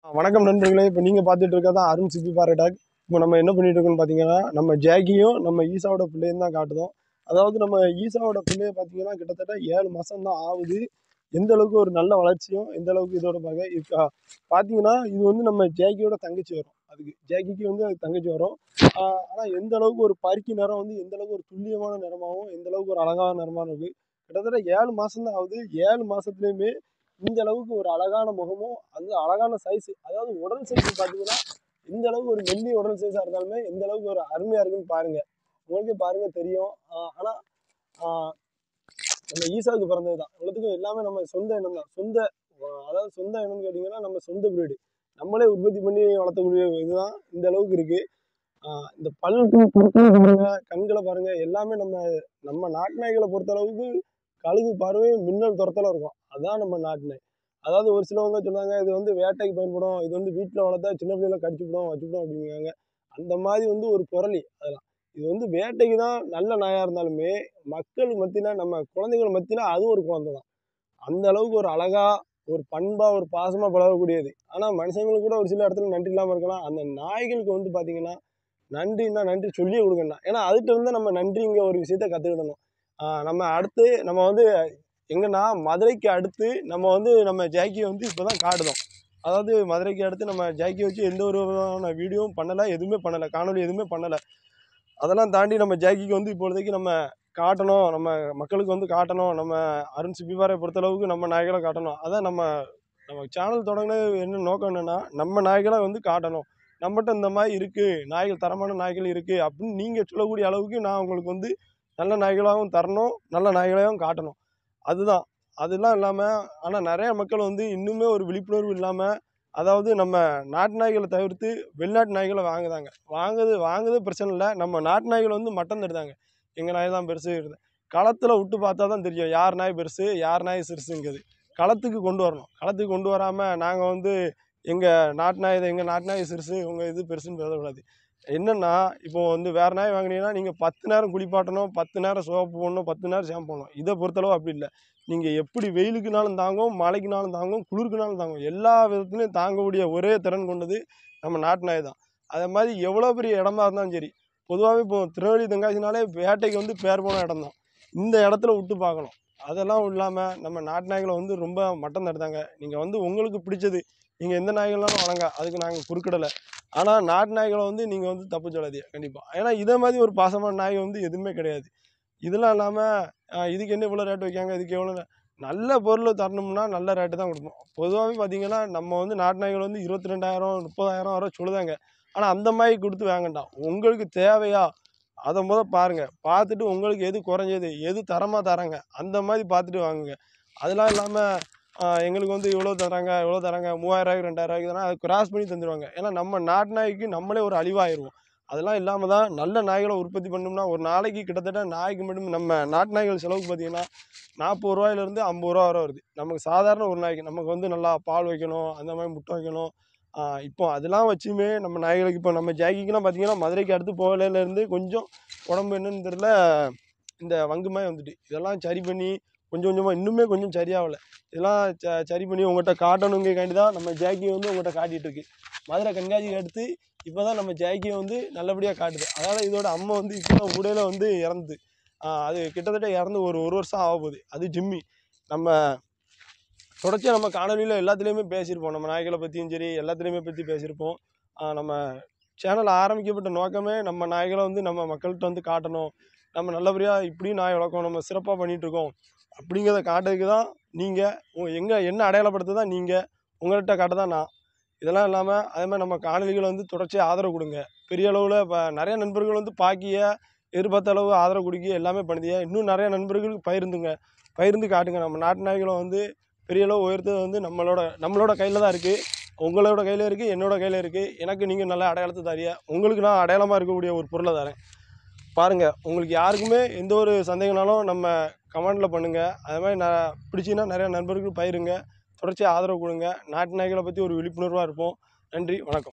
வணக்கம் நண்பர்களே இப்போ நீங்கள் பார்த்துட்டு இருக்கதான் அருண் சிப்பி பாறை டாக் இப்போ நம்ம என்ன பண்ணிட்டு இருக்கோம்னு பார்த்தீங்கன்னா நம்ம ஜாக்கியும் நம்ம ஈசாவோட பிள்ளையும் தான் காட்டுதோம் அதாவது நம்ம ஈசாவோட பிள்ளைய பார்த்தீங்கன்னா கிட்டத்தட்ட ஏழு மாதம் தான் ஆகுது எந்த அளவுக்கு ஒரு நல்ல வளர்ச்சியும் எந்த அளவுக்கு இதோட வகை இப்போ பார்த்தீங்கன்னா இது வந்து நம்ம ஜாக்கியோட தங்கச்சி வரும் அதுக்கு ஜாக்கிக்கு வந்து அது தங்கச்சி வரும் ஆனால் எந்த அளவுக்கு ஒரு பருக்கி நிறம் வந்து எந்த அளவுக்கு ஒரு துல்லியமான நிறமாகவும் எந்த அளவுக்கு ஒரு அழகான நிறமாகவும் இருக்குது கிட்டத்தட்ட ஏழு மாதம் தான் ஆகுது ஏழு மாதத்துலேயுமே இந்த அளவுக்கு ஒரு அழகான முகமும் அந்த அழகான சைஸ் அதாவது உடல் சைஸ் பார்த்தீங்கன்னா இந்த அளவுக்கு ஒரு மெல்லிய உடல் சைஸாக இருந்தாலுமே எந்த அளவுக்கு ஒரு அருமையாக இருக்குன்னு பாருங்க உங்களுக்கே பாருங்க தெரியும் ஆஹ் ஆனா ஆஹ் நம்ம ஈசாவுக்கு பிறந்தது தான் இவ்வளோத்துக்கும் எல்லாமே நம்ம சொந்த இனம் தான் சொந்த ஆஹ் அதாவது சொந்த இனம்னு கேட்டிங்கன்னா நம்ம சொந்த பிரீடு நம்மளே உற்பத்தி பண்ணி வளர்த்தக்கூடிய இதுதான் இந்த அளவுக்கு இருக்கு ஆஹ் இந்த பல் பாருங்க கண்களை பாருங்க எல்லாமே நம்ம நம்ம நாட்டு நாய்களை பொறுத்த அளவுக்கு கழுகு பார்வை மின்னல் துரத்தல இருக்கும் அதான் நம்ம நாட்டு நாய் அதாவது ஒரு சிலவங்க சொன்னாங்க இது வந்து வேட்டைக்கு பயன்படும் இது வந்து வீட்டில் வளர்த்தா சின்ன பிள்ளைகளை கடிச்சுவிடும் வச்சுவிடும் அப்படிங்கிறாங்க அந்த மாதிரி வந்து ஒரு புரளி அதெல்லாம் இது வந்து வேட்டைக்கு தான் நல்ல நாயாக இருந்தாலுமே மக்கள் மத்தியில் நம்ம குழந்தைகள் மத்தியில் அதுவும் ஒரு குழந்தை தான் அந்த அளவுக்கு ஒரு அழகா ஒரு பண்பா ஒரு பாசமா பழகக்கூடியது ஆனால் மனுஷங்களுக்கு கூட ஒரு சில இடத்துல நன்றி இல்லாமல் இருக்கலாம் அந்த நாய்களுக்கு வந்து பார்த்தீங்கன்னா நன்றின்னா நன்றி சொல்லியே கொடுக்கணும் ஏன்னா அதுகிட்ட வந்து நம்ம நன்றிங்க ஒரு விஷயத்த கற்றுக்கிடணும் நம்ம அடுத்து நம்ம வந்து எங்கன்னா மதுரைக்கு அடுத்து நம்ம வந்து நம்ம ஜாக்கியை வந்து இப்போ தான் காட்டுதோம் அதாவது மதுரைக்கு அடுத்து நம்ம ஜாக்கியை வச்சு எந்த ஒரு விதமான வீடியோவும் பண்ணலை எதுவுமே பண்ணலை காணொலி எதுவுமே பண்ணலை அதெல்லாம் தாண்டி நம்ம ஜாக்கிக்கு வந்து இப்பொழுதைக்கு நம்ம காட்டணும் நம்ம மக்களுக்கு வந்து காட்டணும் நம்ம அருண் சிப்பிபாரை பொறுத்தளவுக்கு நம்ம நாய்களை காட்டணும் அதான் நம்ம நம்ம சேனல் தொடங்கினது என்ன நோக்கம் என்னென்னா நம்ம நாய்களை வந்து காட்டணும் நம்மகிட்ட இந்த மாதிரி இருக்குது நாய்கள் தரமான நாய்கள் இருக்குது அப்படின்னு நீங்கள் சொல்லக்கூடிய அளவுக்கு நான் உங்களுக்கு வந்து நல்ல நாய்களாகவும் தரணும் நல்ல நாய்களையும் காட்டணும் அதுதான் அதெல்லாம் இல்லாமல் ஆனால் நிறைய மக்கள் வந்து இன்னுமே ஒரு விழிப்புணர்வு இல்லாமல் அதாவது நம்ம நாட்டு நாய்களை தவிர்த்து வெளிநாட்டு நாய்களை வாங்குதாங்க வாங்குது வாங்குது பிரச்சனை இல்லை நம்ம நாட்டு நாய்கள் வந்து மட்டம் தருதாங்க எங்கள் நாய் தான் பெருசு களத்தில் விட்டு பார்த்தா தான் தெரியும் யார் நாய் பெருசு யார் நாய் சிறுசுங்கிறது களத்துக்கு கொண்டு வரணும் களத்துக்கு கொண்டு வராமல் நாங்கள் வந்து எங்கள் நாட்டு நாய் இது எங்கள் நாட்டு நாய் சிறுசு உங்கள் இது பெருசுன்னு பேசக்கூடாது என்னென்னா இப்போ வந்து வேறு நாய் வாங்கினீங்கன்னா நீங்கள் பத்து நேரம் குளிப்பாட்டணும் பத்து நேரம் சோப்பு போடணும் பத்து நேரம் ஷாம்பு போடணும் இதை பொறுத்தளவு அப்படி இல்லை நீங்கள் எப்படி வெயிலுக்குனாலும் தாங்கும் மழைக்குனாலும் தாங்கும் குளிருக்குனாலும் தாங்கும் எல்லா விதத்துலையும் தாங்கக்கூடிய ஒரே திறன் கொண்டது நம்ம நாட்டு நாய் தான் அதே மாதிரி எவ்வளோ பெரிய இடமா இருந்தாலும் சரி பொதுவாகவே இப்போ திருநெல்வேலி தென்காசினாலே வேட்டைக்கு வந்து பேர் போன இடம் தான் இந்த இடத்துல விட்டு பார்க்கணும் அதெல்லாம் இல்லாமல் நம்ம நாட்டு நாய்களை வந்து ரொம்ப மட்டம் தடுத்தாங்க நீங்கள் வந்து உங்களுக்கு பிடிச்சது நீங்கள் எந்த நாய்கள்னாலும் வழங்க அதுக்கு நாங்கள் குறுக்கிடலை ஆனால் நாட்டு நாய்களை வந்து நீங்கள் வந்து தப்பு சொல்லாதீங்க கண்டிப்பாக ஏன்னா இதே மாதிரி ஒரு பாசமான நாய் வந்து எதுவுமே கிடையாது இதெல்லாம் இல்லாமல் இதுக்கு என்ன இவ்வளோ ரேட் வைக்காங்க இதுக்கு எவ்வளோ நல்ல பொருள் தரணும்னா நல்ல ரேட்டு தான் கொடுப்போம் பொதுவாகவே பார்த்தீங்கன்னா நம்ம வந்து நாட்டு நாய்கள் வந்து இருபத்தி ரெண்டாயிரம் முப்பதாயிரம் வரை சொல்லுதாங்க ஆனால் அந்த மாதிரி கொடுத்து வாங்கண்டாம் உங்களுக்கு தேவையா அதை முத பாருங்கள் பார்த்துட்டு உங்களுக்கு எது குறைஞ்சது எது தரமாக தராங்க அந்த மாதிரி பார்த்துட்டு வாங்குங்க அதெல்லாம் இல்லாமல் எங்களுக்கு வந்து இவ்வளோ தராங்க இவ்வளோ தராங்க மூவாயிரரூவாய்க்கு ரெண்டாயிரரூவாய்க்கு தானே அதை கிராஸ் பண்ணி தந்துடுவாங்க ஏன்னா நம்ம நாட்டு நாய்க்கு நம்மளே ஒரு அழிவாயிருவோம் அதெல்லாம் இல்லாமல் தான் நல்ல நாய்களை உற்பத்தி பண்ணோம்னா ஒரு நாளைக்கு கிட்டத்தட்ட நாய்க்கு மட்டும் நம்ம நாட்டு நாய்கள் செலவுக்கு பார்த்தீங்கன்னா நாற்பது ரூபாயிலேருந்து ஐம்பது ரூபா வரை வருது நமக்கு சாதாரண ஒரு நாய்க்கு நமக்கு வந்து நல்லா பால் வைக்கணும் அந்த மாதிரி முட்டை வைக்கணும் ஆஹ் இப்போ அதெல்லாம் வச்சுமே நம்ம நாய்களுக்கு இப்போ நம்ம ஜாக்கிக்கெலாம் பார்த்தீங்கன்னா மதுரைக்கு அடுத்து போகலேருந்து கொஞ்சம் உடம்பு என்னன்னு தெரில இந்த வங்கு மாதிரி வந்துட்டு இதெல்லாம் சரி பண்ணி கொஞ்சம் கொஞ்சமாக இன்னுமே கொஞ்சம் சரியாகல இதெல்லாம் ச சரி பண்ணி உங்கள்கிட்ட காட்டணுங்கிறக்காண்டி தான் நம்ம ஜாக்கியை வந்து உங்கள்கிட்ட காட்டிகிட்டு இருக்கு மதுரை கண்காட்சிக்கு அடுத்து இப்போ தான் நம்ம ஜாக்கியை வந்து நல்லபடியாக காட்டுது அதனால் இதோட அம்மா வந்து இப்போ தான் உடையில வந்து இறந்துது ஆஹ் அது கிட்டத்தட்ட இறந்து ஒரு ஒரு வருஷம் ஆக போகுது அது ஜிம்மி நம்ம தொடர்ச்சியாக நம்ம காணொலியில் எல்லாத்துலேயுமே பேசியிருப்போம் நம்ம நாய்களை பற்றியும் சரி எல்லாத்துலேயுமே பற்றி பேசியிருப்போம் ஆஹ் நம்ம சேனல் ஆரம்பிக்கப்பட்ட நோக்கமே நம்ம நாய்களை வந்து நம்ம மக்கள்கிட்ட வந்து காட்டணும் நம்ம நல்லபடியாக இப்படியும் நாய் வளர்க்கணும் நம்ம சிறப்பாக பண்ணிகிட்ருக்கோம் அப்படிங்கிறத காட்டுறதுக்கு தான் நீங்கள் எங்கே என்ன அடையாளப்படுத்த தான் நீங்கள் உங்கள்கிட்ட காட்ட தான் நான் இதெல்லாம் இல்லாமல் அதே மாதிரி நம்ம காணொலிகளை வந்து தொடர்ச்சியாக ஆதரவு கொடுங்க பெரிய அளவில் இப்போ நிறைய நண்பர்கள் வந்து பாக்கிய எதிர்பார்த்த அளவு ஆதரவு கொடுக்க எல்லாமே பண்ணுதிய இன்னும் நிறைய நண்பர்களுக்கு பகிர்ந்துங்க பகிர்ந்து காட்டுங்க நம்ம நாட்டு நாய்களை வந்து பெரிய அளவு உயர்த்தது வந்து நம்மளோட நம்மளோட கையில் தான் இருக்குது உங்களோட கையில் இருக்குது என்னோட கையில் இருக்குது எனக்கு நீங்கள் நல்ல அடையாளத்தை தரிய உங்களுக்கு நான் அடையாளமாக இருக்கக்கூடிய ஒரு பொருளை தரேன் பாருங்கள் உங்களுக்கு யாருக்குமே எந்த ஒரு சந்தேகம்னாலும் நம்ம கமெண்டில் பண்ணுங்கள் அதே மாதிரி நான் பிடிச்சின்னா நிறைய நண்பர்கள் பயிருங்க தொடர்ச்சியாக ஆதரவு கொடுங்க நாட்டு நாய்களை பற்றி ஒரு விழிப்புணர்வாக இருப்போம் நன்றி வணக்கம்